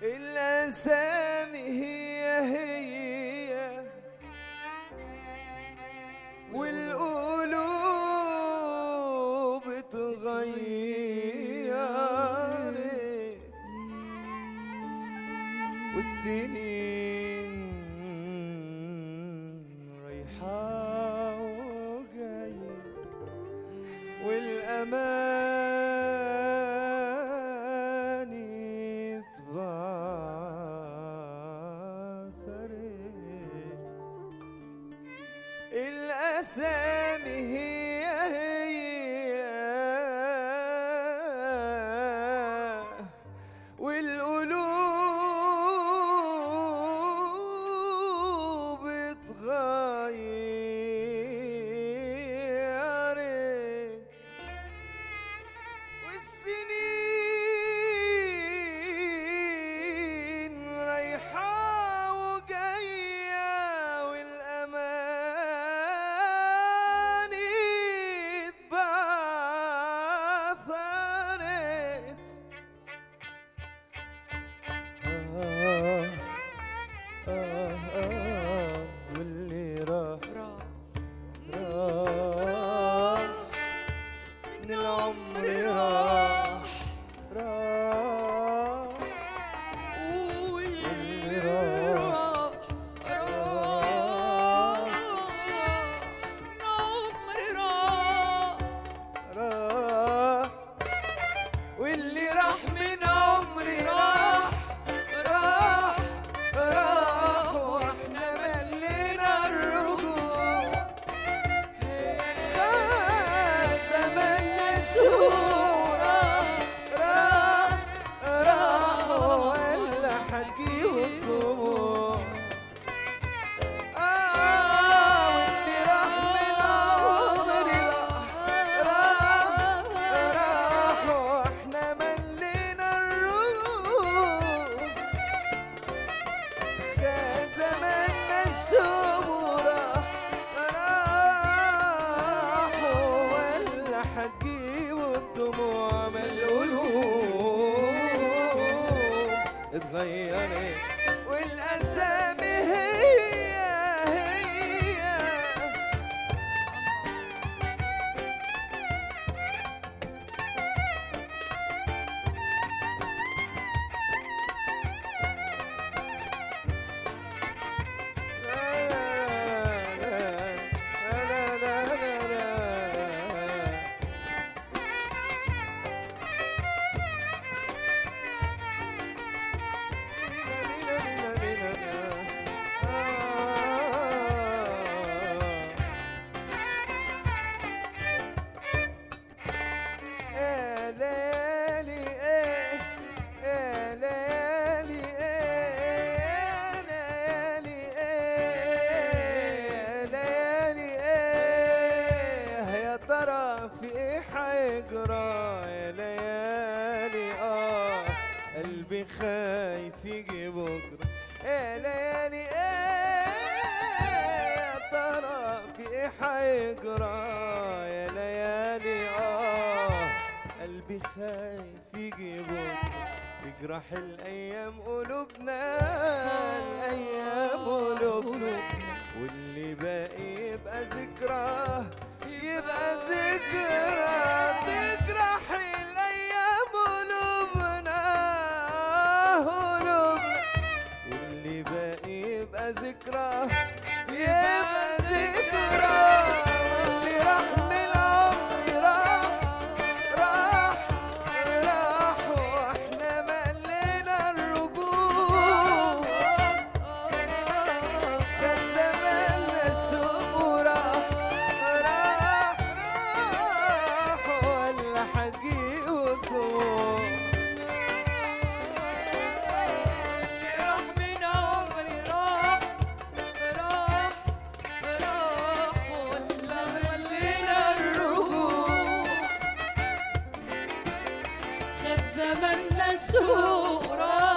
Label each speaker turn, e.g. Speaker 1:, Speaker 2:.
Speaker 1: الأسامي هي هي والقلوب اتغيرت والسنين رايحة وجاية والأماني اتبعثرت الأسامي هي هي والقلوب اتغيرت والسنين رايحة وجاية والأمان اتبعثرت آه آه آه واللي راح راح من العمر راح راح واللي راح راح واللي راح من عمري راح راح راح واحنا ملينا الرجوع خد زماننا الشهورة راح راح ولا حجي والدموع آه واللي راح من عمري راح راح راح واحنا ملينا الروح كان زماننا الشهورة راح ولا حتجيبوا الدموع من القلوب اتغيرت والأسامي هي هي يا ليالي ايه يا ليالي ايه يا ليالي ايه يا ليالي ايه يا ترى في ايه حيجرى يا ليالي اه قلبي خايف يجي بكره يا ليالي ايه يا ترى في ايه حيجرى يا ليالي اه قلبي خايف يجي بكره يجرح الايام قلوبنا الايام قلوبنا واللي باقي يبقى ذكرى يبقى ذكرى تجرح الايام قلوبنا قلوبنا واللي باقي يبقى ذكرى يبقى ذكرى واللي راح من العمر راح راح راح واحنا ملينا الرجوع كان زماننا الشوق راح راح راح ولا حجي والدموع
Speaker 2: راح من عمري راح راح راح ولا
Speaker 1: ملينا الرجوع
Speaker 2: خد زماننا الشهورة